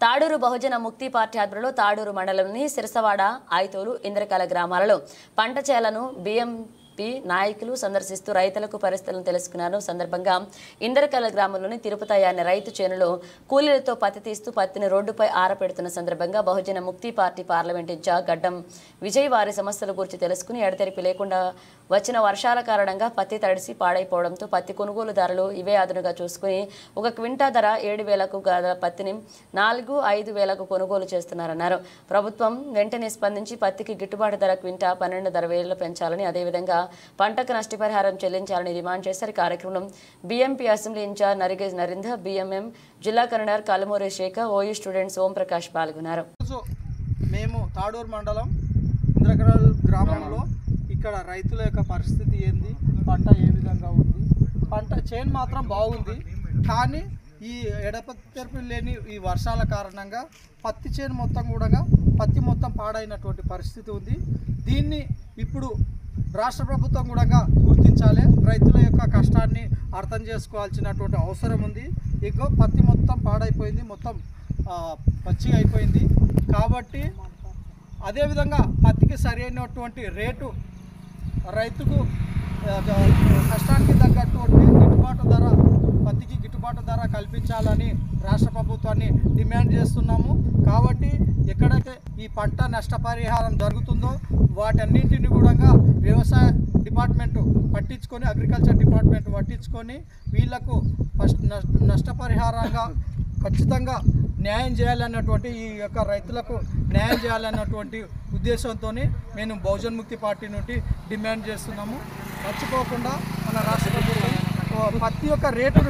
తాడూరు బహుజన ముక్తి పార్టీ ఆధ్వర్యంలో తాడూరు మండలంలోని సిరసవాడ ఆయితోలు ఇంద్రకాల గ్రామాలలో పంట చేలను బిఎంపి నాయకులు సందర్శిస్తూ రైతులకు పరిస్థితులను తెలుసుకున్నారు సందర్భంగా ఇందరకల గ్రామంలోని తిరుపతయ్య అనే రైతు చేనులో కూలీలతో పత్తి తీస్తూ పత్తిని రోడ్డుపై ఆరపెడుతున్న సందర్భంగా బహుజన ముక్తి పార్టీ పార్లమెంట్ ఇన్ఛార్జ్ గడ్డం విజయ్ వారి సమస్యల గురించి తెలుసుకుని ఎడతెరిపి లేకుండా వచ్చిన వర్షాల కారణంగా పత్తి తడిసి పాడైపోవడంతో పత్తి కొనుగోలుదారులు ఇవే అదునుగా చూసుకుని ఒక క్వింటా ధర ఏడు వేలకు గల పత్తిని నాలుగు ఐదు వేలకు కొనుగోలు చేస్తున్నారన్నారు ప్రభుత్వం వెంటనే స్పందించి పత్తికి గిట్టుబాటు ధర క్వింటా పన్నెండు ధర వేలు పెంచాలని అదేవిధంగా పంటకు నష్టపరిహారం చెల్లించాలని డిమాండ్ చేశారు ఈ కార్యక్రమం బీఎంపీ అసెంబ్లీ ఇన్ఛార్జ్ నరిగేజ్ నరేంద్ర బీఎంఎం జిల్లా convener Kalamuri Shekhar OU students Om Prakash పాల్గొన్నారు రోజు మేము తాడూరు మండలం ఇంద్రకరాల్ గ్రామంలో ఇక్కడ రైతుల యొక్క పరిస్థితి ఏంది పంట ఏ విధంగా ఉంది పంట చేను మాత్రం బాగుంది కానీ ఈ ఎడపెరపి లేని ఈ వర్షాల కారణంగా పత్తి చేను మొత్తం కూడా పత్తి మొత్తం పాడైనటువంటి పరిస్థితి ఉంది దీన్ని ఇప్పుడు రాష్ట్ర ప్రభుత్వం కూడా గుర్తించాలి రైతుల యొక్క కష్టాన్ని అర్థం చేసుకోవాల్సినటువంటి అవసరం ఉంది ఇగో పత్తి మొత్తం పాడైపోయింది మొత్తం ఆ, పచ్చిగా అయిపోయింది కాబట్టి అదేవిధంగా పత్తికి సరైనటువంటి రేటు రైతుకు ఆ, కష్టానికి తగ్గటువంటి గిట్టుబాటు ధర పత్తికి గిట్టుబాటు ధర కల్పించాలని రాష్ట్ర ప్రభుత్వాన్ని డిమాండ్ చేస్తున్నాము కాబట్టి ఎక్కడైతే ఈ పంట నష్టపరిహారం జరుగుతుందో వాటన్నింటిని కూడా వ్యవసాయ డిపార్ట్మెంట్ పట్టించుకొని అగ్రికల్చర్ డిపార్ట్మెంట్ పట్టించుకొని వీళ్లకు ఫస్ట్ నష్ట నష్టపరిహారంగా ఖచ్చితంగా న్యాయం చేయాలన్నటువంటి ఈ యొక్క రైతులకు న్యాయం చేయాలన్నటువంటి ఉద్దేశంతో మేము బహుజన్ ముక్తి పార్టీ నుండి డిమాండ్ చేస్తున్నాము మర్చిపోకుండా మన రాష్ట్ర ప్రభుత్వం ఓ పత్తి యొక్క రేటును